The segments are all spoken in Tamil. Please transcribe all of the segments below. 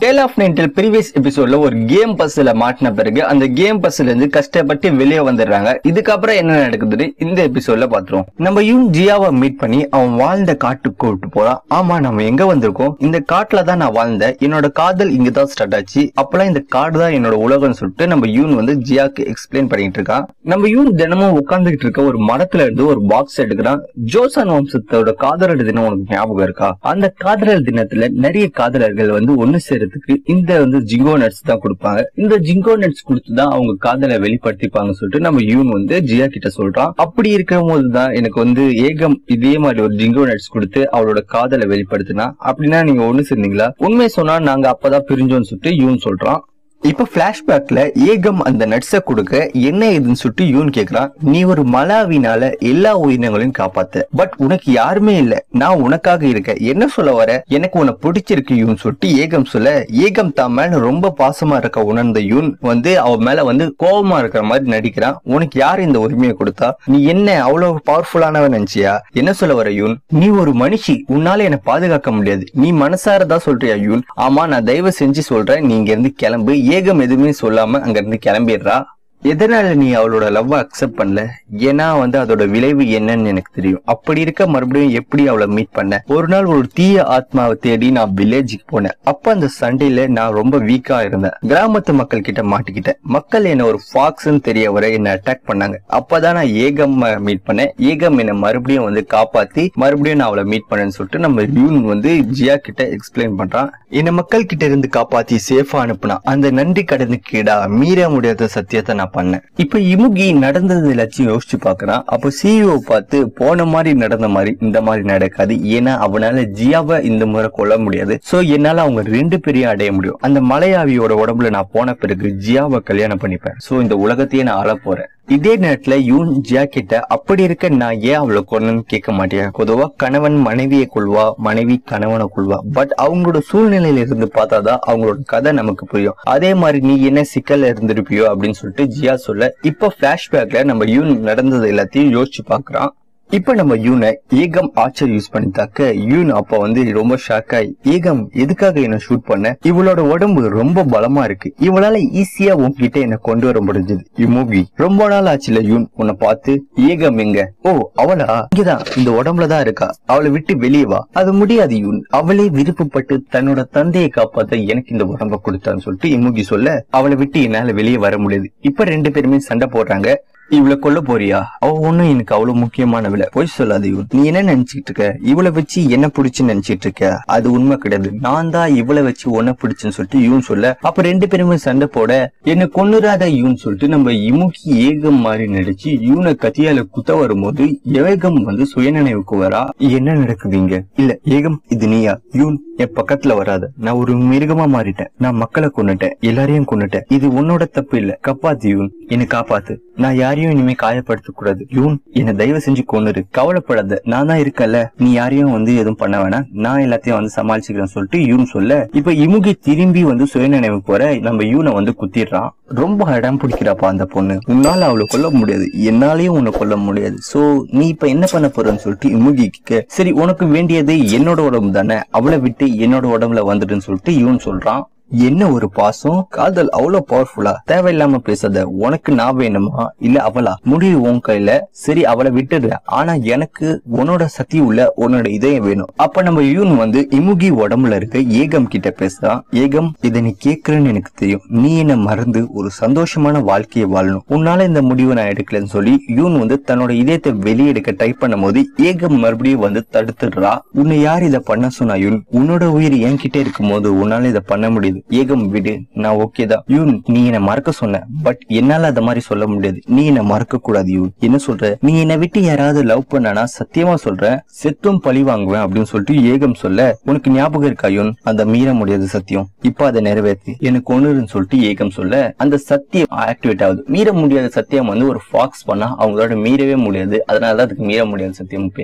டேல் ஆஃப் நைன்டில் ப்ரீவியஸ் எபிசோட்ல ஒரு கேம் பஸ்ல மாட்டின பிறகு அந்த கேம் பஸ்ல இருந்து கஷ்டப்பட்டு வெளியே வந்துடுறாங்க இதுக்கப்புறம் என்ன நடக்குதுன்னு இந்த எபிசோட்ல பாத்துருவோம் நம்ம யூன் ஜியாவை மீட் பண்ணி அவன் வாழ்ந்த காட்டுக்கு கூப்பிட்டு போறான் ஆமா நம்ம எங்க வந்திருக்கோம் இந்த காட்டுல தான் நான் வாழ்ந்தேன் என்னோட காதல் இங்க தான் ஸ்டார்ட் ஆச்சு அப்பெல்லாம் இந்த காடு தான் என்னோட உலகம்னு சொல்லிட்டு நம்ம யூன் வந்து ஜியாக்கு எக்ஸ்பிளைன் பண்ணிட்டு இருக்கான் நம்ம யூன் தினமும் உட்கார்ந்துகிட்டு இருக்க ஒரு மரத்துல இருந்து ஒரு பாக்ஸ் எடுக்கிறான் ஜோசன் வம்சத்தோட காதலர் தினம் உனக்கு ஞாபகம் இருக்கா அந்த காதலர் தினத்துல நிறைய காதலர்கள் வந்து ஒண்ணு சேரத்துக்கு இந்த வந்து ஜிங்கோ நட்ஸ் தான் கொடுப்பாங்க இந்த ஜிங்கோ நட்ஸ் கொடுத்து தான் அவங்க காதலை வெளிப்படுத்திப்பாங்க சொல்லிட்டு நம்ம யூன் வந்து ஜியா கிட்ட சொல்றான் அப்படி இருக்கும் போதுதான் எனக்கு வந்து ஏகம் இதே மாதிரி ஒரு ஜிங்கோ நட்ஸ் கொடுத்து அவளோட காதலை வெளிப்படுத்தினா அப்படின்னா நீங்க ஒண்ணு சேர்ந்தீங்களா உண்மை சொன்னா நாங்க அப்பதான் பிரிஞ்சோம்னு சொல்லிட்டு யூன் சொல்றான் இப்ப பிளாஷ்பேக்ல ஏகம் அந்த நட்ஸ கொடுக்க என்ன ஏதுன்னு சொல்லிட்டு யூன் கேக்குறான் நீ ஒரு மலாவினால எல்லா உயிரினங்களையும் காப்பாத்த பட் உனக்கு யாருமே இல்ல நான் உனக்காக இருக்கேன் என்ன சொல்ல வர எனக்கு உன்னை பிடிச்சிருக்கு யூன் சொல்லிட்டு ஏகம் சொல்ல ஏகம் தான் மேல ரொம்ப பாசமா இருக்க உணர்ந்த யூன் வந்து அவ மேல வந்து கோபமா இருக்கிற மாதிரி நடிக்கிறான் உனக்கு யார் இந்த உரிமையை கொடுத்தா நீ என்ன அவ்வளவு பவர்ஃபுல்லானவன் நினைச்சியா என்ன சொல்ல வர யூன் நீ ஒரு மனுஷி உன்னால என்ன பாதுகாக்க முடியாது நீ மனசாரதா சொல்றியா யூன் ஆமா நான் தயவு செஞ்சு சொல்றேன் நீ இங்க இருந்து கிளம்பு ஏகம் எதுவுமே சொல்லாம அங்க இருந்து கிளம்பிடுறா எதனால நீ அவளோட லவ் அக்செப்ட் பண்ணல ஏன்னா வந்து அதோட விளைவு என்னன்னு எனக்கு தெரியும் அப்படி இருக்க மறுபடியும் எப்படி அவளை மீட் பண்ண ஒரு நாள் ஒரு தீய ஆத்மாவை தேடி நான் வில்லேஜுக்கு போனேன் அப்ப அந்த சண்டையில நான் ரொம்ப வீக்கா இருந்தேன் கிராமத்து மக்கள் கிட்ட மாட்டிக்கிட்டேன் மக்கள் என்ன ஒரு ஃபாக்ஸ்ன்னு தெரிய வர என்ன அட்டாக் பண்ணாங்க அப்பதான் நான் ஏகம் மீட் பண்ணேன் ஏகம் என்ன மறுபடியும் வந்து காப்பாத்தி மறுபடியும் நான் அவளை மீட் பண்ணேன்னு சொல்லிட்டு நம்ம யூன் வந்து ஜியா கிட்ட எக்ஸ்பிளைன் பண்றான் என்ன மக்கள் கிட்ட இருந்து காப்பாத்தி சேஃபா அனுப்புனா அந்த நன்றி கடந்து கீடா மீற முடியாத சத்தியத்தை நான் பண்ணேன் இப்ப இமுகி நடந்தது எல்லாத்தையும் யோசிச்சு பாக்குறான் அப்போ சிஇஓ பார்த்து போன மாதிரி நடந்த மாதிரி இந்த மாதிரி நடக்காது ஏன்னா அவனால ஜியாவை இந்த முறை கொல்ல முடியாது சோ என்னால அவங்க ரெண்டு பேரையும் அடைய முடியும் அந்த மலையாவியோட உடம்புல நான் போன பிறகு ஜியாவை கல்யாணம் பண்ணிப்பேன் சோ இந்த உலகத்தையே நான் ஆள போறேன் இதே நேரத்துல யூன் ஜியா கிட்ட அப்படி இருக்க நான் ஏன் அவளை கொன்னன்னு கேட்க மாட்டேன் பொதுவா கணவன் மனைவியை கொள்வா மனைவி கணவனை கொள்வா பட் அவங்களோட சூழ்நிலையில இருந்து பார்த்தாதான் அவங்களோட கதை நமக்கு புரியும் அதே மாதிரி நீ என்ன சிக்கல்ல இருந்திருப்பியோ அப்படின்னு சொல்லிட்டு ஜியா சொல்ல இப்ப பிளாஷ்பேக்ல நம்ம யூன் நடந்தது எல்லாத்தையும் யோசிச்சு பாக்குறான் இப்ப நம்ம யூனை ஏகம் ஆச்சர் யூஸ் பண்ணி தாக்க யூன் அப்ப வந்து ரொம்ப ஷாக் ஆகி ஏகம் எதுக்காக என்ன ஷூட் பண்ண இவளோட உடம்பு ரொம்ப பலமா இருக்கு இவளால ஈஸியா உன்கிட்ட என்ன கொண்டு வர முடிஞ்சது இமூகி ரொம்ப நாள் ஆச்சுல யூன் உன்னை பார்த்து ஏகம் எங்க ஓ அவளா இங்கதான் இந்த உடம்புலதான் இருக்கா அவளை விட்டு வெளியே வா அது முடியாது யூன் அவளே விருப்பப்பட்டு தன்னோட தந்தையை காப்பாத்த எனக்கு இந்த உடம்ப கொடுத்தான்னு சொல்லிட்டு இமுகி சொல்ல அவளை விட்டு என்னால வெளியே வர முடியாது இப்ப ரெண்டு பேருமே சண்டை போடுறாங்க இவளை கொல்ல போறியா அவ ஒண்ணும் எனக்கு அவ்வளவு முக்கியமானவள பொய் சொல்லாத இவன் நீ என்ன நினைச்சிட்டு இருக்க இவளை வச்சு என்ன பிடிச்சு நினைச்சிட்டு இருக்க அது உண்மை கிடையாது நான் தான் இவளை வச்சு உன்ன பிடிச்சுன்னு சொல்லிட்டு யூன் சொல்ல அப்ப ரெண்டு பேருமே சண்டை போட என்ன கொன்னுராத யூன் சொல்லிட்டு நம்ம இமுகி ஏகம் மாதிரி நடிச்சு யூனை கத்தியால குத்த வரும்போது ஏகம் வந்து சுயநினைவுக்கு வரா என்ன நடக்குது இங்க இல்ல ஏகம் இது நீயா யூன் என் பக்கத்துல வராத நான் ஒரு மிருகமா மாறிட்டேன் நான் மக்களை கொன்னுட்டேன் எல்லாரையும் கொன்னுட்டேன் இது உன்னோட தப்பு இல்ல காப்பாத்து யூன் என்னை காப்பாத்து நான் யாரையும் இனிமே காயப்படுத்த கூடாது யூன் என்ன தயவு செஞ்சு கொன்னுரு கவலைப்படாத நான் தான் இருக்கல நீ யாரையும் வந்து எதுவும் பண்ண வேணாம் நான் எல்லாத்தையும் வந்து சமாளிச்சுக்கிறேன் சொல்லிட்டு யூன் சொல்ல இப்ப இமுகி திரும்பி வந்து சுயநினைவு போற நம்ம யூனை வந்து குத்திடுறான் ரொம்ப இடம் பிடிக்கிறாப்பா அந்த பொண்ணு உன்னால அவளை கொல்ல முடியாது என்னாலயும் உன்னை கொல்ல முடியாது சோ நீ இப்ப என்ன பண்ண போறன்னு சொல்லிட்டு இமுகி கேட்க சரி உனக்கு வேண்டியது என்னோட உடம்பு தானே அவளை விட்டு என்னோட உடம்புல வந்துட்டுன்னு சொல்லிட்டு யூன் சொல்றான் என்ன ஒரு பாசம் காதல் அவ்வளவு பவர்ஃபுல்லா தேவையில்லாம பேசாத உனக்கு நான் வேணுமா இல்ல அவளா முடிவு உன் கையில சரி அவளை விட்டுடு ஆனா எனக்கு உன்னோட சக்தி உள்ள உன்னோட இதயம் வேணும் அப்ப நம்ம யூன் வந்து இமுகி உடம்புல இருக்க ஏகம் கிட்ட பேசுறான் ஏகம் இதை நீ கேக்குறேன்னு எனக்கு தெரியும் நீ என்ன மறந்து ஒரு சந்தோஷமான வாழ்க்கையை வாழணும் உன்னால இந்த முடிவை நான் எடுக்கலன்னு சொல்லி யூன் வந்து தன்னோட இதயத்தை வெளியெடுக்க ட்ரை பண்ணும் போது ஏகம் மறுபடியும் வந்து தடுத்துடுறா உன்னை யார் இதை பண்ண சொன்னா யூன் உன்னோட உயிர் என்கிட்ட இருக்கும் போது உன்னால இதை பண்ண முடியுது ஏகம் விடு நான் ஓகே தான் யூன் நீ என்ன மறக்க சொன்ன பட் என்னால அத மாதிரி சொல்ல முடியாது நீ என்ன மறக்க கூடாது யூன் என்ன சொல்ற நீ என்னை விட்டு யாராவது லவ் பண்ணனா சத்தியமா சொல்றேன் செத்தும் பழி வாங்குவேன் அப்படின்னு சொல்லிட்டு ஏகம் சொல்ல உனக்கு ஞாபகம் இருக்கா யூன் அந்த மீற முடியாத சத்தியம் இப்ப அதை நிறைவேற்று எனக்கு ஒண்ணுன்னு சொல்லிட்டு ஏகம் சொல்ல அந்த சத்தியம் ஆக்டிவேட் ஆகுது மீற முடியாத சத்தியம் வந்து ஒரு ஃபாக்ஸ் பண்ணா அவங்களோட மீறவே முடியாது அதனாலதான் அதுக்கு மீற முடியாத சத்தியம் பேரு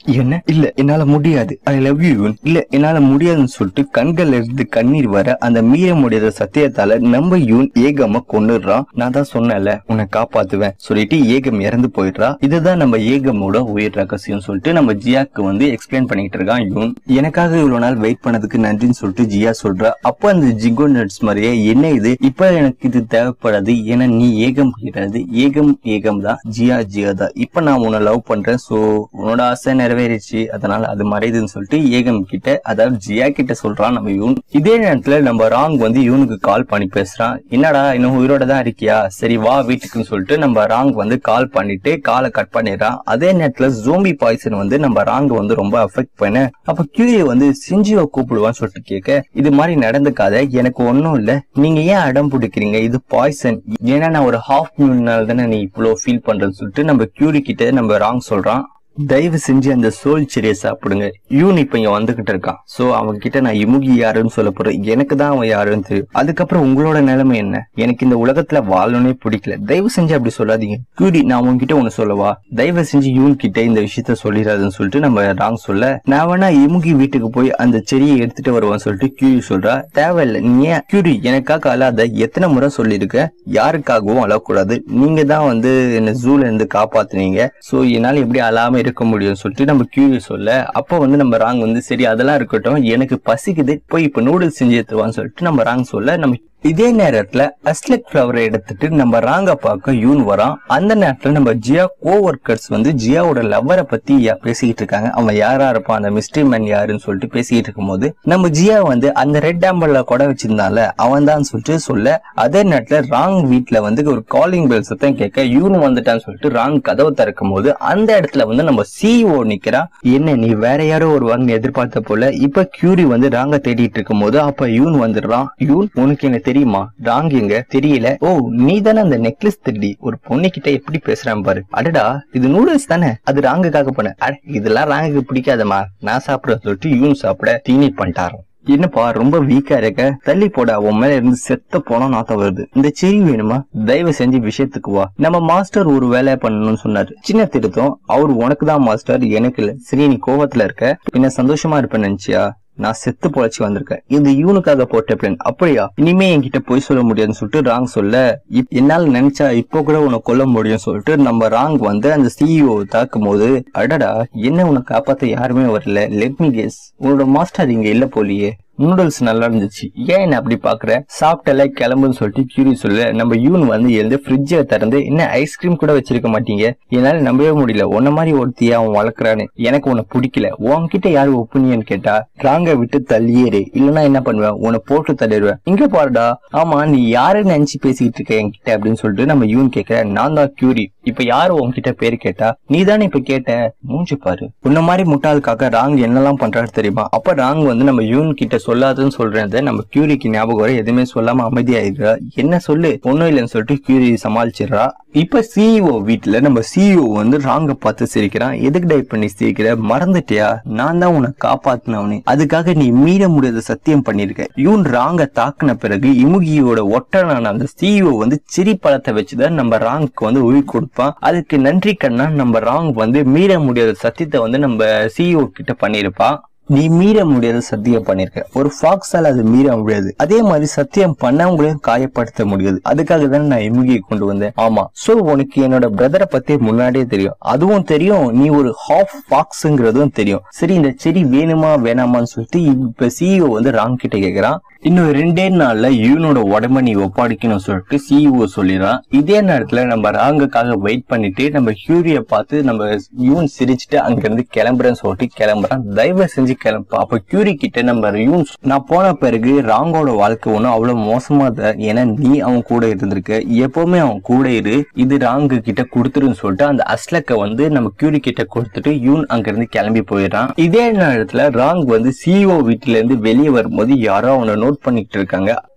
என்ன இல்ல என்னால முடியாது ஐ லவ் யூ இல்ல என்னால முடியாதுன்னு சொல்லிட்டு கண்கள்ல இருந்து கண்ணீர் வர அந்த மீற முடியாத சத்தியத்தால நம்ம யூன் ஏகம கொண்டுடுறான் நான் தான் சொன்னேன்ல உன்னை காப்பாத்துவேன் சொல்லிட்டு ஏகம் இறந்து போயிடுறா இதுதான் நம்ம ஏகமோட உயிர் ரகசியம் சொல்லிட்டு நம்ம ஜியாக்கு வந்து எக்ஸ்பிளைன் பண்ணிட்டு இருக்கான் யூன் எனக்காக இவ்வளவு நாள் வெயிட் பண்ணதுக்கு நன்றின்னு சொல்லிட்டு ஜியா சொல்றா அப்ப அந்த ஜிகோ நட்ஸ் மாதிரியே என்ன இது இப்ப எனக்கு இது தேவைப்படாது ஏன்னா நீ ஏகம் கிடையாது ஏகம் ஏகம் தான் ஜியா ஜியா தான் இப்ப நான் உன்னை லவ் பண்றேன் சோ உன்னோட ஆசை நிறைவேறிச்சு அதனால அது மறையுதுன்னு சொல்லிட்டு ஏகம் கிட்ட அதாவது ஜியா கிட்ட சொல்றான் நம்ம யூன் இதே நேரத்துல நம்ம ராங் வந்து யூனுக்கு கால் பண்ணி பேசுறான் என்னடா இன்னும் உயிரோட தான் இருக்கியா சரி வா வீட்டுக்குன்னு சொல்லிட்டு நம்ம ராங் வந்து கால் பண்ணிட்டு காலை கட் பண்ணிடுறான் அதே நேரத்துல ஜோம்பி பாய்சன் வந்து நம்ம ராங் வந்து ரொம்ப அஃபெக்ட் பண்ண அப்ப கியூரி வந்து சிஞ்சிவை கூப்பிடுவான்னு சொல்லிட்டு கேட்க இது மாதிரி நடந்துக்காத எனக்கு ஒண்ணும் இல்ல நீங்க ஏன் அடம் பிடிக்கிறீங்க இது பாய்சன் ஏன்னா நான் ஒரு ஹாஃப் மினிட்னால தானே நீ இவ்வளவு ஃபீல் பண்றேன்னு சொல்லிட்டு நம்ம கியூரி கிட்ட நம்ம ராங் சொல்றான் தயவு செஞ்சு அந்த சோல் செடியை சாப்பிடுங்க யூன் இப்ப இங்க வந்துகிட்டு இருக்கான் சோ அவன் கிட்ட நான் இமுகி யாருன்னு சொல்ல போறேன் எனக்கு தான் அவன் யாருன்னு தெரியும் அதுக்கப்புறம் உங்களோட நிலைமை என்ன எனக்கு இந்த உலகத்துல வாழணும்னே பிடிக்கல தயவு செஞ்சு அப்படி சொல்லாதீங்க கியூரி நான் உன்கிட்ட ஒண்ணு சொல்லவா தயவு செஞ்சு யூன் கிட்ட இந்த விஷயத்த சொல்லிடாதுன்னு சொல்லிட்டு நம்ம ராங் சொல்ல நான் வேணா இமுகி வீட்டுக்கு போய் அந்த செடியை எடுத்துட்டு வருவான்னு சொல்லிட்டு கியூரி சொல்றா தேவையில்லை நீ ஏன் கியூரி எனக்காக அழாத எத்தனை முறை சொல்லியிருக்க யாருக்காகவும் அழக்கூடாது நீங்க தான் வந்து என்ன ஜூல இருந்து காப்பாத்துனீங்க சோ என்னால எப்படி அழாம இருக்க முடியும்னு சொல்லிட்டு நம்ம கியூரி சொல்ல அப்ப வந்து நம்ம ராங் வந்து சரி அதெல்லாம் இருக்கட்டும் எனக்கு பசிக்குது போய் இப்ப நூடுல்ஸ் செஞ்சு எடுத்துவான்னு சொல்லிட்டு நம்ம ராங் சொல்ல நம்ம இதே நேரத்துல அஸ்லக் ஃபிளவரை எடுத்துட்டு நம்ம ராங்க பார்க்க யூன் வரான் அந்த நேரத்துல நம்ம ஜியா கோ ஒர்க்கர்ஸ் வந்து ஜியாவோட லவ்வரை பத்தி யா- பேசிக்கிட்டு இருக்காங்க அவன் யாரா இருப்பான் அந்த மிஸ்ட்ரி மேன் யாருன்னு சொல்லிட்டு பேசிக்கிட்டு இருக்கும்போது நம்ம ஜியா வந்து அந்த ரெட் ஆம்பர்ல கொடை வச்சிருந்தால அவன் தான் சொல்லிட்டு சொல்ல அதே நேரத்துல ராங் வீட்ல வந்து ஒரு காலிங் பெல் சத்தம் கேட்க யூன் வந்துட்டான்னு சொல்லிட்டு ராங் கதவை திறக்கும் போது அந்த இடத்துல வந்து நம்ம சிஇஓ நிக்கிறான் என்ன நீ வேற யாரோ ஒரு வாங்க எதிர்பார்த்த போல இப்ப கியூரி வந்து ராங்க தேடிட்டு இருக்கும் போது அப்ப யூன் வந்துடுறான் யூன் உனக்கு என்ன தெரியுமா ராங் எங்க தெரியல ஓ நீ தானே அந்த நெக்லஸ் திருடி ஒரு பொண்ணு கிட்ட எப்படி பேசுறான் பாரு அடடா இது நூடுல்ஸ் தானே அது ராங்குக்காக போன அட இதெல்லாம் ராங்குக்கு பிடிக்காதம்மா நான் சாப்பிட சொல்லிட்டு யூன் சாப்பிட தீனி பண்ணிட்டாராம் என்னப்பா ரொம்ப வீக்கா இருக்க தள்ளி போட உன் மேல இருந்து செத்த போனா நாத்தம் வருது இந்த செரி வேணுமா தயவு செஞ்சு விஷயத்துக்கு வா நம்ம மாஸ்டர் ஒரு வேலையை பண்ணணும்னு சொன்னாரு சின்ன திருத்தம் அவர் உனக்கு தான் மாஸ்டர் எனக்கு இல்ல சரி நீ கோவத்துல இருக்க பின்ன சந்தோஷமா இருப்பேன்னு நினைச்சியா நான் செத்து பொழைச்சி வந்திருக்கேன் இது இவனுக்காக போட்ட பிளான் அப்படியா இனிமே என்கிட்ட போய் சொல்ல முடியாதுன்னு சொல்லிட்டு ராங் சொல்ல இப்- என்னால நினைச்சா இப்போ கூட உன்னை கொல்ல முடியும் சொல்லிட்டு நம்ம ராங் வந்து அந்த சிஇஓ தாக்கும் போது அடடா என்ன உன்னை காப்பாத்த யாருமே வரல லெட் மீ கெஸ் உன்னோட மாஸ்டர் இங்க இல்ல போலியே நூடுல்ஸ் நல்லா இருந்துச்சு ஏன் என்ன அப்படி பாக்குற சாப்பிட்டல கிளம்புன்னு சொல்லிட்டு கியூரி சொல்ல நம்ம யூன் வந்து எழுந்து ஃப்ரிட்ஜை திறந்து என்ன ஐஸ்கிரீம் கூட வச்சிருக்க மாட்டீங்க என்னால நம்பவே முடியல உன்ன மாதிரி ஒருத்திய அவன் வளர்க்குறான்னு எனக்கு உன்னை பிடிக்கல உன்கிட்ட யாரு ஒப்பீனியன் கேட்டா ராங்க விட்டு தள்ளியேறு இல்லைன்னா என்ன பண்ணுவேன் உன்னை போட்டு தள்ளிடுவேன் இங்க பாருடா ஆமா நீ யாருன்னு நினைச்சு பேசிக்கிட்டு இருக்க என்கிட்ட அப்படின்னு சொல்லிட்டு நம்ம யூன் கேட்க நான் தான் கியூரி இப்ப யாரு உன்கிட்ட பேரு கேட்டா நீ தானே இப்ப கேட்ட மூஞ்சி பாரு உன்ன மாதிரி முட்டாளுக்காக ராங் என்னெல்லாம் பண்றாரு தெரியுமா அப்ப ராங் வந்து நம்ம யூன் கிட்ட சொல்லாதுன்னு சொல்றத நம்ம கியூரிக்கு ஞாபகம் வர எதுவுமே சொல்லாம அமைதியாயிடுறா என்ன சொல்லு ஒண்ணும் இல்லைன்னு சொல்லிட்டு கியூரி சமாளிச்சிடுறா இப்ப சிஇஓ வீட்டுல நம்ம சிஇஓ வந்து ராங்க பார்த்து சிரிக்கிறான் எதுக்கு இப்ப நீ சிரிக்கிற மறந்துட்டியா நான் தான் உன்னை காப்பாத்தினவனே அதுக்காக நீ மீற முடியாத சத்தியம் பண்ணிருக்க யூன் ராங்க தாக்குன பிறகு இமுகியோட ஒட்டனான அந்த சிஇஓ வந்து சிரி பழத்தை வச்சுதான் நம்ம ராங்க்கு வந்து உயிர் கொடுப்பான் அதுக்கு நன்றி கண்ணா நம்ம ராங் வந்து மீற முடியாத சத்தியத்தை வந்து நம்ம சிஇஓ கிட்ட பண்ணிருப்பான் நீ மீற முடியாத சத்தியம் பண்ணிருக்க ஒரு ஃபாக்ஸால அது மீற முடியாது அதே மாதிரி சத்தியம் பண்ணவங்களையும் காயப்படுத்த முடியாது அதுக்காக தான் நான் இமுகியை கொண்டு வந்தேன் ஆமா சோ உனக்கு என்னோட பிரதரை பத்தி முன்னாடியே தெரியும் அதுவும் தெரியும் நீ ஒரு ஹாஃப் ஃபாக்ஸ்ங்கிறதும் தெரியும் சரி இந்த செடி வேணுமா வேணாமான்னு சொல்லிட்டு இப்ப சிஇஓ வந்து ராங் கிட்ட கேக்குறான் இன்னும் ரெண்டே நாள்ல யூனோட உடம்ப நீ ஒப்படைக்கணும் சொல்லிட்டு சிஇஓ சொல்லிடுறான் இதே நேரத்துல நம்ம ராங்குக்காக வெயிட் பண்ணிட்டு நம்ம ஹியூரிய பார்த்து நம்ம யூன் சிரிச்சுட்டு அங்க இருந்து கிளம்புறேன்னு சொல்லிட்டு கிளம்புறான் தயவு செஞ்சு கிளம்பு அப்ப கியூரி கிட்ட நம்ம யூன் நான் போன பிறகு ராங்கோட வாழ்க்கை ஒன்றும் அவ்வளவு மோசமா இல்ல ஏன்னா நீ அவன் கூட இருந்திருக்க எப்பவுமே அவன் கூட இரு இது ராங்கு கிட்ட கொடுத்துருன்னு சொல்லிட்டு அந்த அஸ்லக்க வந்து நம்ம கியூரி கிட்ட கொடுத்துட்டு யூன் அங்க இருந்து கிளம்பி போயிடுறான் இதே நேரத்துல ராங் வந்து சிஇஓ வீட்டுல இருந்து வெளியே வரும்போது யாரோ அவனை நோட் பண்ணிட்டு இருக்காங்க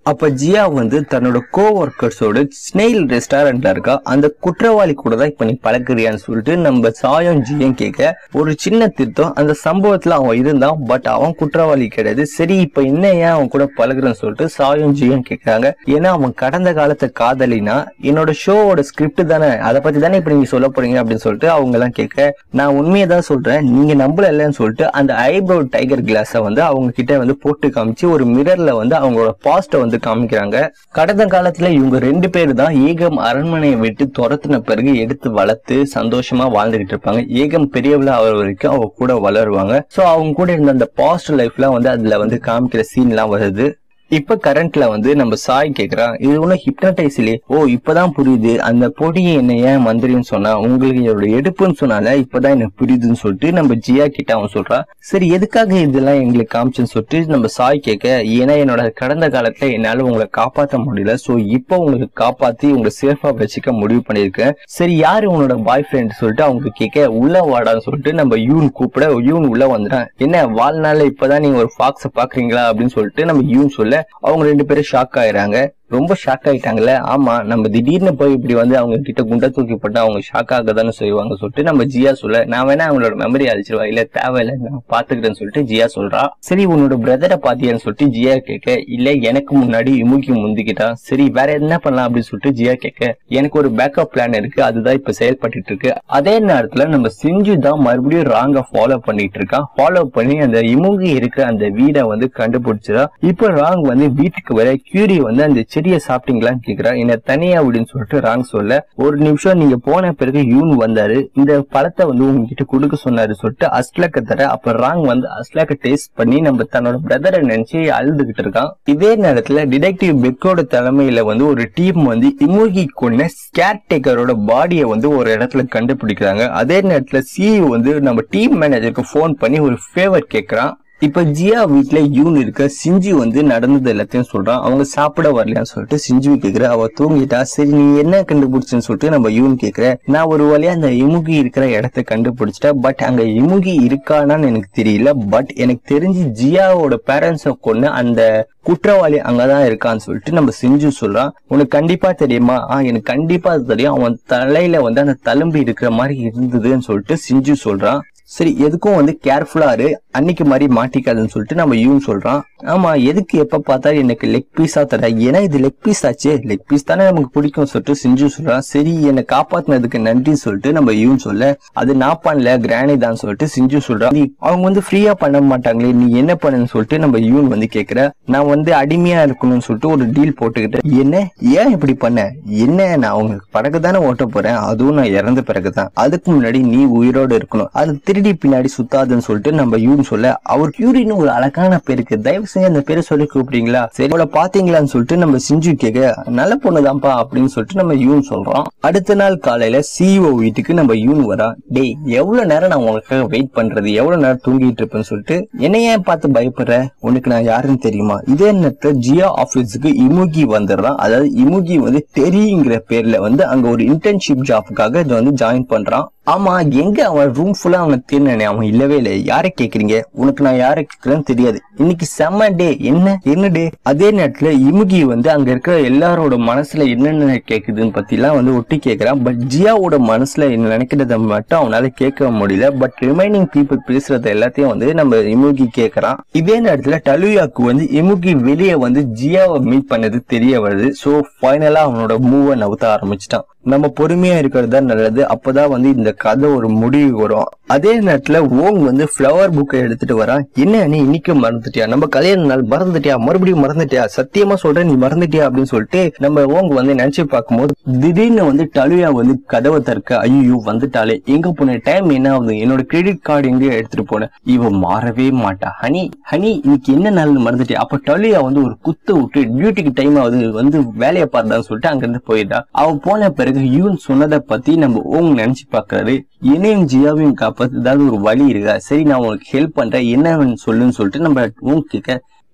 அப்ப ஜியா வந்து தன்னோட கோ ஒர்க்கர்ஸோட ஸ்னெயில் ரெஸ்டாரண்ட்ல இருக்கா அந்த குற்றவாளி கூட தான் இப்ப நீ பழகுறியான்னு சொல்லிட்டு நம்ம சாயம் ஜியும் கேட்க ஒரு சின்ன திருத்தம் அந்த சம்பவத்துல அவன் இருந்தான் பட் அவன் குற்றவாளி கிடையாது சரி இப்ப என்ன ஏன் அவன் கூட பழகுறன்னு சொல்லிட்டு சாயம் ஜியும் கேக்குறாங்க ஏன்னா அவன் கடந்த காலத்தை காதலினா என்னோட ஷோவோட ஸ்கிரிப்ட் தானே அதை பத்தி தானே இப்ப நீங்க சொல்ல போறீங்க அப்படின்னு சொல்லிட்டு அவங்க எல்லாம் கேட்க நான் உண்மையை தான் சொல்றேன் நீங்க நம்பல இல்லைன்னு சொல்லிட்டு அந்த ஐப்ரோ டைகர் கிளாஸை வந்து அவங்க கிட்ட வந்து போட்டு காமிச்சு ஒரு மிரர்ல வந்து அவங்களோட பாஸ்ட வந்து காமிக்கிறாங்க கடந்த காலத்துல இவங்க ரெண்டு பேர் தான் ஏகம் அரண்மனையை விட்டு துரத்தின பிறகு எடுத்து வளர்த்து சந்தோஷமா வாழ்ந்துகிட்டு இருப்பாங்க ஏகம் பெரியவளா அவர் வரைக்கும் அவங்க கூட வளருவாங்க சோ அவங்க கூட இருந்த அந்த பாஸ்ட் லைஃப்லாம் வந்து அதுல வந்து காமிக்கிற சீன் எல்லாம் வருது இப்ப கரண்ட்ல வந்து நம்ம சாய் கேக்குறான் இது ஒன்னும் ஹிப்னடைஸ் இல்லையே ஓ இப்பதான் புரியுது அந்த பொடியை என்ன ஏன் மந்திரின்னு சொன்னா உங்களுக்கு என்னோட எடுப்புன்னு சொன்னால இப்பதான் எனக்கு புரியுதுன்னு சொல்லிட்டு நம்ம ஜியா கிட்ட அவன் சொல்றான் சரி எதுக்காக இதெல்லாம் எங்களுக்கு காமிச்சுன்னு சொல்லிட்டு நம்ம சாய் கேட்க ஏன்னா என்னோட கடந்த காலத்துல என்னால உங்களை காப்பாத்த முடியல சோ இப்போ உங்களுக்கு காப்பாத்தி உங்களை சேஃபா வச்சுக்க முடிவு பண்ணிருக்கேன் சரி யாரு உன்னோட பாய் ஃப்ரெண்ட் சொல்லிட்டு அவங்க கேட்க உள்ள வாடான்னு சொல்லிட்டு நம்ம யூன் கூப்பிட யூன் உள்ள வந்துட்டான் என்ன வாழ்நாள்ல இப்பதான் நீங்க ஒரு ஃபாக்ஸ பாக்குறீங்களா அப்படின்னு சொல்லிட்டு நம்ம யூன் சொல்ல அவங்க ரெண்டு பேரும் ஷாக் ஆயிறாங்க ரொம்ப ஷாக் ஆயிட்டாங்கல்ல ஆமா நம்ம திடீர்னு போய் இப்படி வந்து அவங்க கிட்ட குண்டை தூக்கி போட்டா அவங்க ஷாக் ஆக தானே செய்வாங்க சொல்லிட்டு நம்ம ஜியா சொல்ல நான் வேணா அவங்களோட மெமரி அழிச்சிருவா இல்ல தேவையில்ல நான் பாத்துக்கிறேன்னு சொல்லிட்டு ஜியா சொல்றா சரி உன்னோட பிரதரை பாத்தியான்னு சொல்லிட்டு ஜியா கேட்க இல்ல எனக்கு முன்னாடி இமுக்கி முந்திக்கிட்டான் சரி வேற என்ன பண்ணலாம் அப்படின்னு சொல்லிட்டு ஜியா கேட்க எனக்கு ஒரு பேக்கப் பிளான் இருக்கு அதுதான் இப்ப செயல்பட்டு இருக்கு அதே நேரத்துல நம்ம சிஞ்சு தான் மறுபடியும் ராங்க ஃபாலோ பண்ணிட்டு இருக்கான் ஃபாலோ பண்ணி அந்த இமுகி இருக்கிற அந்த வீடை வந்து கண்டுபிடிச்சிடா இப்ப ராங் வந்து வீட்டுக்கு வர கியூரி வந்து அந்த செடியை சாப்பிட்டீங்களான்னு கேக்குறா என்ன தனியா அப்படின்னு சொல்லிட்டு ராங் சொல்ல ஒரு நிமிஷம் நீங்க போன பிறகு யூன் வந்தாரு இந்த பழத்தை வந்து உங்ககிட்ட கொடுக்க சொன்னாரு சொல்லிட்டு அஸ்லக்க தர அப்ப ராங் வந்து அஸ்லக்க டேஸ்ட் பண்ணி நம்ம தன்னோட பிரதரை நினைச்சு அழுதுகிட்டு இருக்கான் இதே நேரத்துல டிடெக்டிவ் பெக்கோட தலைமையில வந்து ஒரு டீம் வந்து இமோகி கொண்ட கேர் டேக்கரோட பாடியை வந்து ஒரு இடத்துல கண்டுபிடிக்கிறாங்க அதே நேரத்துல சிஇஓ வந்து நம்ம டீம் மேனேஜருக்கு ஃபோன் பண்ணி ஒரு ஃபேவர் கேக்குறான் இப்ப ஜியா வீட்ல யூன் இருக்க சிஞ்சு வந்து நடந்தது எல்லாத்தையும் சொல்றான் அவங்க சாப்பிட வரலையான்னு சொல்லிட்டு சிஞ்சு கேக்குற அவ தூங்கிட்டா சரி நீ என்ன கண்டுபிடிச்சுன்னு சொல்லிட்டு நம்ம யூன் கேக்குற நான் ஒரு வழியா அந்த இமுகி இருக்கிற இடத்த கண்டுபிடிச்சிட்டேன் பட் அங்க இமுகி இருக்கானான்னு எனக்கு தெரியல பட் எனக்கு தெரிஞ்சு ஜியாவோட பேரண்ட்ஸ கொண்டு அந்த குற்றவாளி அங்கதான் இருக்கான்னு சொல்லிட்டு நம்ம செஞ்சு சொல்றான் உனக்கு கண்டிப்பா தெரியுமா ஆ எனக்கு கண்டிப்பா அது தெரியும் அவன் தலையில வந்து அந்த தழும்பு இருக்கிற மாதிரி இருந்ததுன்னு சொல்லிட்டு சிஞ்சு சொல்றான் சரி எதுக்கும் வந்து கேர்ஃபுல்லா இரு அன்னைக்கு மாதிரி மாட்டிக்காதுன்னு சொல்லிட்டு நம்ம யூன் சொல்றான் ஆமா எதுக்கு எப்ப பார்த்தா எனக்கு லெக் பீஸா தர ஏன்னா இது லெக் பீஸ் ஆச்சு லெக் பீஸ் தானே நமக்கு பிடிக்கும் சொல்லிட்டு செஞ்சு சொல்றான் சரி என்னை காப்பாத்தினதுக்கு நன்றி சொல்லிட்டு நம்ம யூன் சொல்ல அது நான் பண்ணல கிரானி தான் சொல்லிட்டு செஞ்சு சொல்றான் நீ அவங்க வந்து ஃப்ரீயா பண்ண மாட்டாங்களே நீ என்ன பண்ணுன்னு சொல்லிட்டு நம்ம யூன் வந்து கேக்குற நான் வந்து அடிமையா இருக்கணும்னு சொல்லிட்டு ஒரு டீல் போட்டுக்கிட்டேன் என்ன ஏன் இப்படி பண்ண என்ன நான் அவங்க படகு தானே ஓட்ட போறேன் அதுவும் நான் இறந்த பிறகுதான் அதுக்கு முன்னாடி நீ உயிரோடு இருக்கணும் அது திருடி பின்னாடி சுத்தாதுன்னு சொல்லிட்டு நம்ம யூன் சொல்ல அவர் கியூரின்னு ஒரு அழகான பேருக்கு தயவு செஞ்சு அந்த பேரை சொல்லி கூப்பிடுறீங்களா சரி அவளை பாத்தீங்களான்னு சொல்லிட்டு நம்ம சிஞ்சு கேட்க நல்ல பொண்ணுதான்ப்பா அப்படின்னு சொல்லிட்டு நம்ம யூன் சொல்றோம் அடுத்த நாள் காலையில சிஇஓ வீட்டுக்கு நம்ம யூன் வரா டேய் எவ்வளவு நேரம் நான் உனக்காக வெயிட் பண்றது எவ்வளவு நேரம் தூங்கிட்டு இருப்பேன்னு சொல்லிட்டு என்ன ஏன் பார்த்து பயப்படுற உனக்கு நான் யாருன்னு தெரியுமா இதே நேரத்துல ஜியா ஆபீஸுக்கு இமுகி வந்துடுறான் அதாவது இமுகி வந்து டெரிங்கிற பேர்ல வந்து அங்க ஒரு இன்டர்ன்ஷிப் ஜாப்புக்காக இதை வந்து ஜாயின் பண்றான் ஆமா எங்க அவன் ரூம் ஃபுல்லா அவனை தேடினே அவன் இல்லவே இல்லை யாரை கேக்குறீங்க உனக்கு நான் யாரை கேக்குறேன்னு தெரியாது இன்னைக்கு செம்ம டே என்ன என்ன டே அதே நேரத்துல இமுகி வந்து அங்க இருக்கிற எல்லாரோட மனசுல என்னென்ன கேக்குதுன்னு பத்தி எல்லாம் வந்து ஒட்டி கேக்குறான் பட் ஜியாவோட மனசுல என்ன நினைக்கிறத மட்டும் அவனால கேட்க முடியல பட் ரிமைனிங் பீப்புள் பேசுறது எல்லாத்தையும் வந்து நம்ம இமுகி கேக்குறான் இதே நேரத்துல டலுயாக்கு வந்து இமுகி வெளியே வந்து ஜியாவை மீட் பண்ணது தெரிய வருது சோ ஃபைனலா அவனோட மூவை நவுத்த ஆரம்பிச்சிட்டான் நம்ம பொறுமையா இருக்கிறது தான் நல்லது அப்பதான் வந்து இந்த கதை ஒரு முடிவு வரும் அதே நேரத்துல ஓங் வந்து ஃப்ளவர் புக்கை எடுத்துட்டு வரான் என்ன நீ இன்னைக்கு மறந்துட்டியா நம்ம கல்யாண நாள் மறந்துட்டியா மறுபடியும் மறந்துட்டியா சத்தியமா சொல்றேன் நீ மறந்துட்டியா அப்படின்னு சொல்லிட்டு நம்ம ஓங் வந்து நினைச்சு பார்க்கும்போது திடீர்னு வந்து டலுயா வந்து கதவை திறக்க ஐயோ வந்துட்டாலே எங்க போன டைம் என்ன ஆகுது என்னோட கிரெடிட் கார்டு எங்க எடுத்துட்டு போனேன் இவ மாறவே மாட்டா ஹனி ஹனி இன்னைக்கு என்ன நாள் மறந்துட்டியா அப்ப டலுயா வந்து ஒரு குத்து விட்டு டியூட்டிக்கு டைம் ஆகுது வந்து வேலையை பார்த்தான்னு சொல்லிட்டு அங்க இருந்து போயிட்டா அவ போன பிறகு யூன் சொன்னதை பத்தி நம்ம ஓங் நினைச்சு பாக்குறாரு என்னையும் ஜியாவையும் காப்பாத்து ஏதாவது ஒரு வழி இருக்கா சரி நான் உனக்கு ஹெல்ப் பண்றேன் என்னன்னு சொல்லுன்னு சொல்லிட்டு நம்ம ஓங் கேட்க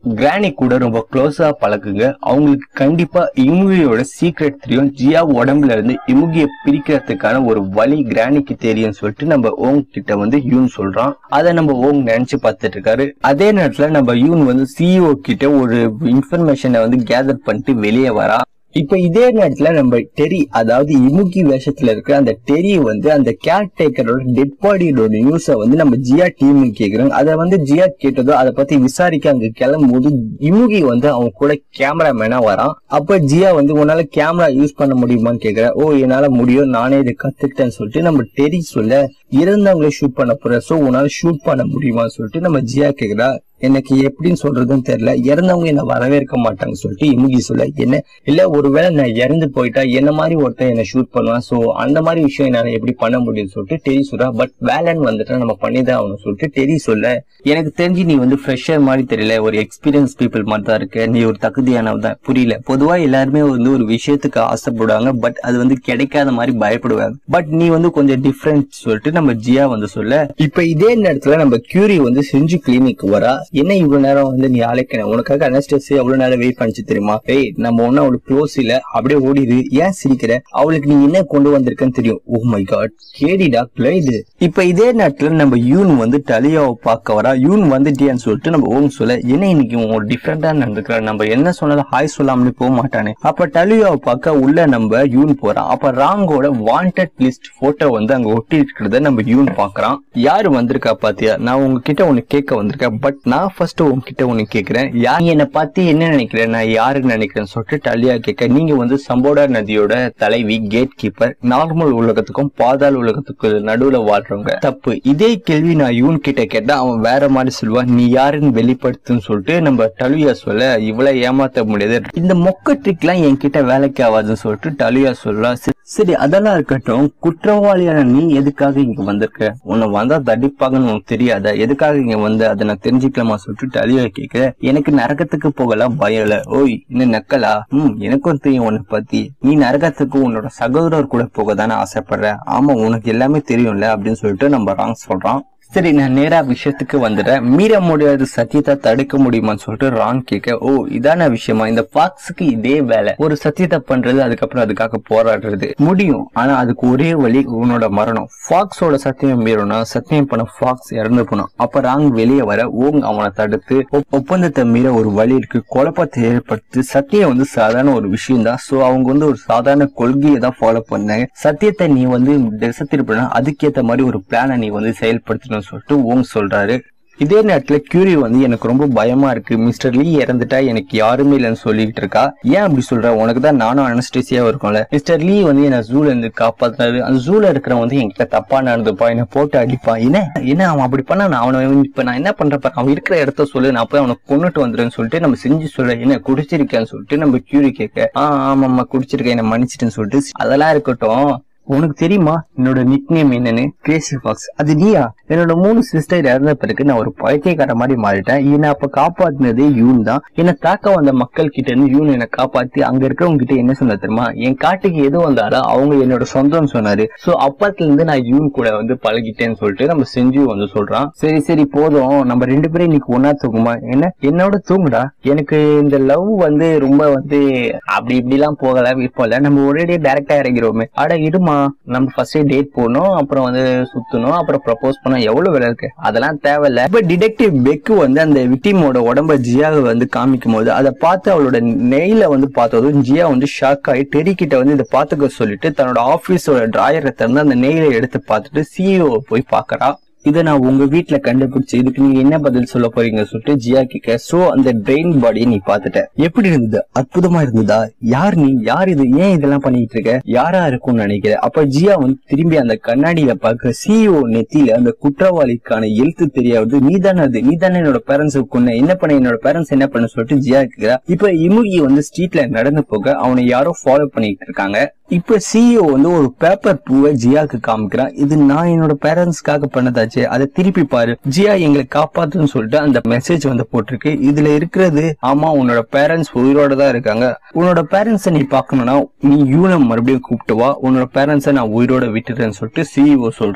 கிரானி கூட ரொம்ப க்ளோஸா பழகுங்க அவங்களுக்கு கண்டிப்பா இமுகியோட சீக்ரெட் தெரியும் ஜியா உடம்புல இருந்து இமுகிய பிரிக்கிறதுக்கான ஒரு வழி கிரானிக்கு தெரியும் சொல்லிட்டு நம்ம ஓங் கிட்ட வந்து யூன் சொல்றான் அதை நம்ம ஓங் நினைச்சு பார்த்துட்டு இருக்காரு அதே நேரத்துல நம்ம யூன் வந்து சிஇஓ கிட்ட ஒரு இன்ஃபர்மேஷனை வந்து கேதர் பண்ணிட்டு வெளியே வரா இப்ப இதே நேரத்துல நம்ம டெரி அதாவது இமுகி வேஷத்துல இருக்கிற அந்த டெரி வந்து அந்த கேர் டேக்கரோட டெட் பாடியோட நியூஸ வந்து நம்ம ஜியா டீம் கேக்குறோம் அதை வந்து ஜியா கேட்டதோ அதை பத்தி விசாரிக்க அங்க கிளம்பும் போது இமுகி வந்து அவங்க கூட கேமராமேனா வரான் அப்ப ஜியா வந்து உன்னால கேமரா யூஸ் பண்ண முடியுமான்னு கேக்குற ஓ என்னால முடியும் நானே இதை கத்துக்கிட்டேன்னு சொல்லிட்டு நம்ம டெரி சொல்ல இறந்தவங்களே ஷூட் பண்ண போற சோ உன்னால ஷூட் பண்ண முடியுமான்னு சொல்லிட்டு நம்ம ஜியா கேக்குறா எனக்கு எப்படின்னு சொல்றதுன்னு தெரியல இறந்தவங்க என்ன வரவேற்க மாட்டாங்க சொல்லிட்டு இமுகி சொல்ல என்ன இல்ல ஒருவேளை நான் இறந்து போயிட்டா என்ன மாதிரி ஒருத்தன் என்ன ஷூட் பண்ணுவான் சோ அந்த மாதிரி விஷயம் என்னால எப்படி பண்ண முடியும்னு சொல்லிட்டு டெரி சொல்றா பட் வேலைன்னு வந்துட்டா நம்ம பண்ணிதான் ஆகணும் சொல்லிட்டு டெரி சொல்ல எனக்கு தெரிஞ்சு நீ வந்து ஃப்ரெஷர் மாதிரி தெரியல ஒரு எக்ஸ்பீரியன்ஸ் பீப்புள் மாதிரி தான் இருக்க நீ ஒரு தகுதியானவ தான் புரியல பொதுவா எல்லாருமே வந்து ஒரு விஷயத்துக்கு ஆசைப்படுவாங்க பட் அது வந்து கிடைக்காத மாதிரி பயப்படுவாங்க பட் நீ வந்து கொஞ்சம் டிஃப்ரெண்ட் சொல்லிட்டு நம்ம ஜியா வந்து சொல்ல இப்ப இதே நேரத்துல நம்ம கியூரி வந்து செஞ்சு கிளினிக் வரா என்ன இவ்வளவு நேரம் வந்து நீ அழைக்கணும் உனக்காக அனஸ்டேசி எவ்வளவு நேரம் வெயிட் பண்ணிச்சு தெரியுமா ஏய் நம்ம ஒன்னும் அவளுக்கு க்ளோஸ் இல்ல அப்படியே ஓடிடு ஏன் சிரிக்கிற அவளுக்கு நீ என்ன கொண்டு வந்திருக்கன்னு தெரியும் ஓ மை காட் கேடிடா இது இப்ப இதே நேரத்துல நம்ம யூன் வந்து டலியாவை பார்க்க வரா யூன் வந்துட்டியான்னு சொல்லிட்டு நம்ம ஓம் சொல்ல என்ன இன்னைக்கு உன் டிஃப்ரெண்டா நடந்துக்கிற நம்ம என்ன சொன்னாலும் ஹாய் சொல்லாமலே போக மாட்டானே அப்ப டலியாவை பார்க்க உள்ள நம்ம யூன் போறான் அப்ப ராங்கோட வாண்டட் லிஸ்ட் போட்டோ வந்து அங்க ஒட்டி இருக்கிறத நம்ம யூன் பாக்குறான் யாரு வந்திருக்கா பாத்தியா நான் உங்ககிட்ட ஒண்ணு கேட்க வந்திருக்கேன் பட் நான் ஃபர்ஸ்ட் உங்ககிட்ட ஒண்ணு கேக்குறேன் யா நீ என்ன பத்தி என்ன நினைக்கிறேன் நான் யாருன்னு நினைக்கிறேன்னு சொல்லிட்டு டலியா கேட்க நீங்க வந்து சம்போடா நதியோட தலைவி கேட் கீப்பர் நார்மல் உலகத்துக்கும் பாதாள உலகத்துக்கு நடுவுல வாழ்றவங்க தப்பு இதே கேள்வி நான் யூன் கிட்ட கேட்டா அவன் வேற மாதிரி சொல்லுவான் நீ யாருன்னு வெளிப்படுத்துன்னு சொல்லிட்டு நம்ம டலியா சொல்ல இவ்வளவு ஏமாத்த முடியாது இந்த மொக்க ட்ரிக்லாம் என்கிட்ட வேலைக்கு ஆகாதுன்னு சொல்லிட்டு டலியா சொல்ல சரி அதெல்லாம் இருக்கட்டும் குற்றவாளியான நீ எதுக்காக இங்க வந்திருக்க உன்னை வந்தா தடிப்பாங்கன்னு உனக்கு தெரியாத எதுக்காக இங்க வந்து அதை நான் தெரிஞ்சுக்கலாமா சொல்லிட்டு அழிய கேட்க எனக்கு நரகத்துக்கு போகலாம் பயம் இல்ல ஓய் என்ன நக்கலா ம் எனக்கும் தெரியும் உன்னை பத்தி நீ நரகத்துக்கு உன்னோட சகோதரர் கூட போக தானே ஆசைப்படுற ஆமா உனக்கு எல்லாமே தெரியும்ல அப்படின்னு சொல்லிட்டு நம்ம ராங் சொல்றான் சரி நான் நேரா விஷயத்துக்கு வந்துடுறேன் மீற முடியாத சத்தியத்தை தடுக்க முடியுமான்னு சொல்லிட்டு ரான் கேட்க ஓ இதான விஷயமா இந்த ஃபாக்ஸுக்கு இதே வேலை ஒரு சத்தியத்தை பண்றது அதுக்கப்புறம் அதுக்காக போராடுறது முடியும் ஆனா அதுக்கு ஒரே வழி உன்னோட மரணம் ஃபாக்ஸோட சத்தியம் மீறணும் சத்தியம் பண்ண ஃபாக்ஸ் இறந்து போனோம் அப்ப ராங் வெளியே வர ஓங் அவனை தடுத்து ஒப்- ஒப்பந்தத்தை மீற ஒரு வழி இருக்கு குழப்பத்தை ஏற்படுத்தி சத்தியம் வந்து சாதாரண ஒரு விஷயம் தான் சோ அவங்க வந்து ஒரு சாதாரண கொள்கையை தான் ஃபாலோ பண்ணாங்க சத்தியத்தை நீ வந்து திசை திருப்பினா அதுக்கேத்த மாதிரி ஒரு பிளானை நீ வந்து செயல்படுத்தணும்னு சொல்லிட்டு ஓங் சொல்றாரு இதே நேரத்துல கியூரி வந்து எனக்கு ரொம்ப பயமா இருக்கு மிஸ்டர் லீ இறந்துட்டா எனக்கு யாருமே இல்லைன்னு சொல்லிட்டு இருக்கா ஏன் அப்படி சொல்ற உனக்கு தான் நானும் அனஸ்டேசியா இருக்கும்ல மிஸ்டர் லீ வந்து என்ன ஜூல இருந்து காப்பாத்துறாரு அந்த ஜூல இருக்கிறவன் வந்து என்கிட்ட தப்பா நடந்துப்பா என்ன போட்டு அடிப்பான் என்ன என்ன அவன் அப்படி பண்ணா நான் அவனை இப்ப நான் என்ன பண்றப்ப அவன் இருக்கிற இடத்த சொல்லு நான் போய் அவனை கொண்டுட்டு வந்துருன்னு சொல்லிட்டு நம்ம செஞ்சு சொல்ல என்ன குடிச்சிருக்கேன்னு சொல்லிட்டு நம்ம கியூரி கேட்க ஆ ஆமாம்மா குடிச்சிருக்கேன் என்ன மன்னிச்சிட்டேன்னு சொல்லிட்டு அதெல்லாம் இருக்கட்டும் உனக்கு தெரியுமா என்னோட நிக் நேம் என்னன்னு கிரேசி ஃபாக்ஸ் அது நீயா என்னோட மூணு சிஸ்டர் இறந்த பிறகு நான் ஒரு பைத்தியக்கார மாதிரி மாறிட்டேன் என்னை அப்ப காப்பாத்தினதே யூன் தான் என்னை தாக்க வந்த மக்கள் கிட்ட இருந்து யூன் என்னை காப்பாத்தி அங்க இருக்கிறவங்க கிட்ட என்ன சொன்ன தெரியுமா என் காட்டுக்கு எது வந்தாலும் அவங்க என்னோட சொந்தம்னு சொன்னாரு சோ அப்பத்துல இருந்து நான் யூன் கூட வந்து பழகிட்டேன்னு சொல்லிட்டு நம்ம செஞ்சு வந்து சொல்றான் சரி சரி போதும் நம்ம ரெண்டு பேரும் இன்னைக்கு ஒன்னா தூங்குமா என்ன என்னோட தூங்குடா எனக்கு இந்த லவ் வந்து ரொம்ப வந்து அப்படி இப்படி எல்லாம் போகல விருப்பம் நம்ம ஒரேடியே டைரக்டா இறங்கிடுவோமே அட இடுமா நம்ம ஃபர்ஸ்ட் டேட் போகணும் அப்புறம் வந்து சுத்தணும் அப்புறம் ப்ரப்போஸ் பண்ணோம் எவ்வளவு வேலை இருக்கு அதெல்லாம் தேவையில்ல இப்ப டிடெக்டிவ் பெக்கு வந்து அந்த விக்டிமோட உடம்ப ஜியாவை வந்து காமிக்கும் போது அதை பார்த்து அவளோட நெய்ல வந்து பார்த்ததும் ஜியா வந்து ஷாக் ஆகி டெரி கிட்ட வந்து இதை பாத்துக்க சொல்லிட்டு தன்னோட ஆபீஸோட டிராயரை திறந்து அந்த நெய்ல எடுத்து பார்த்துட்டு சிஇஓ போய் பார்க்கறா இதை நான் உங்க வீட்ல கண்டுபிடிச்சு இதுக்கு நீங்க என்ன பதில் சொல்ல போறீங்க சொல்லிட்டு ஜியா கேட்க சோ அந்த பிரெயின் பாடியை நீ பாத்துட்ட எப்படி இருந்தது அற்புதமா இருந்ததா யார் நீ யார் இது ஏன் இதெல்லாம் பண்ணிட்டு இருக்க யாரா இருக்கும்னு நினைக்கிற அப்ப ஜியா வந்து திரும்பி அந்த கண்ணாடியில பார்க்க சிஇஓ நெத்தியில அந்த குற்றவாளிக்கான எழுத்து தெரியாது நீ தானே அது நீ தானே என்னோட பேரண்ட்ஸுக்கு கொன்ன என்ன பண்ண என்னோட பேரண்ட்ஸ் என்ன பண்ண சொல்லிட்டு ஜியா கேக்குறா இப்ப இமுகி வந்து ஸ்ட்ரீட்ல நடந்து போக அவனை யாரோ ஃபாலோ பண்ணிட்டு இருக்காங்க இப்ப சிஇஓ வந்து ஒரு பேப்பர் பூவை ஜியாக்கு காமிக்கிறான் இது நான் என்னோட பேரண்ட்ஸ்க்காக பண்ணதாச்சு அதை திருப்பி பாரு ஜியா எங்களை காப்பாத்துன்னு சொல்லிட்டு அந்த மெசேஜ் வந்து போட்டிருக்கு இதுல இருக்கிறது ஆமா உன்னோட பேரண்ட்ஸ் உயிரோட தான் இருக்காங்க உன்னோட பேரண்ட்ஸை நீ பார்க்கணும்னா நீ யூனம் மறுபடியும் கூப்பிட்டு வா உன்னோட பேரண்ட்ஸை நான் உயிரோட விட்டுட்டேன்னு சொல்லிட்டு சிஇஓ சொல்றான்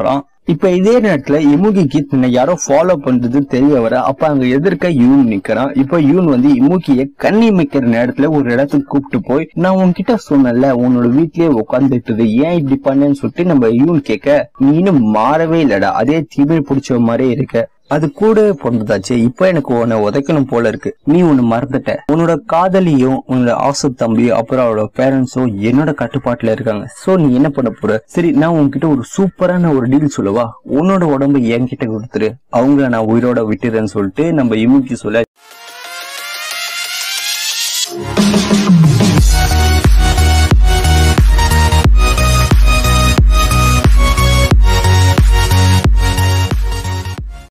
இப்ப இதே நேரத்துல இமுகிக்கு தன்னை யாரோ ஃபாலோ பண்றது தெரிய வர அப்ப அங்க எதிர்க்க யூன் நிக்கிறான் இப்ப யூன் வந்து இமுகிய கண்ணி மிக்கிற நேரத்துல ஒரு இடத்துக்கு கூப்பிட்டு போய் நான் உன்கிட்ட சொன்னல உன்னோட வீட்லயே உட்காந்துட்டு ஏன் இப்படி பண்ணேன்னு சொல்லிட்டு நம்ம யூன் கேட்க நீ இன்னும் மாறவே இல்லடா அதே திமிர் பிடிச்ச மாதிரியே இருக்க அது கூட பிறந்ததாச்சு இப்ப எனக்கு உன்னை உதைக்கணும் போல இருக்கு நீ ஒண்ணு மறந்துட்ட உன்னோட காதலியும் உன்னோட ஆசை தம்பியும் அப்புறம் அவரோட பேரண்ட்ஸும் என்னோட கட்டுப்பாட்டுல இருக்காங்க சோ நீ என்ன பண்ண போற சரி நான் உன்கிட்ட ஒரு சூப்பரான ஒரு டீல் சொல்லவா உன்னோட உடம்பு என்கிட்ட கொடுத்துரு அவங்கள நான் உயிரோட விட்டுறேன்னு சொல்லிட்டு நம்ம இமுக்கி சொல்ல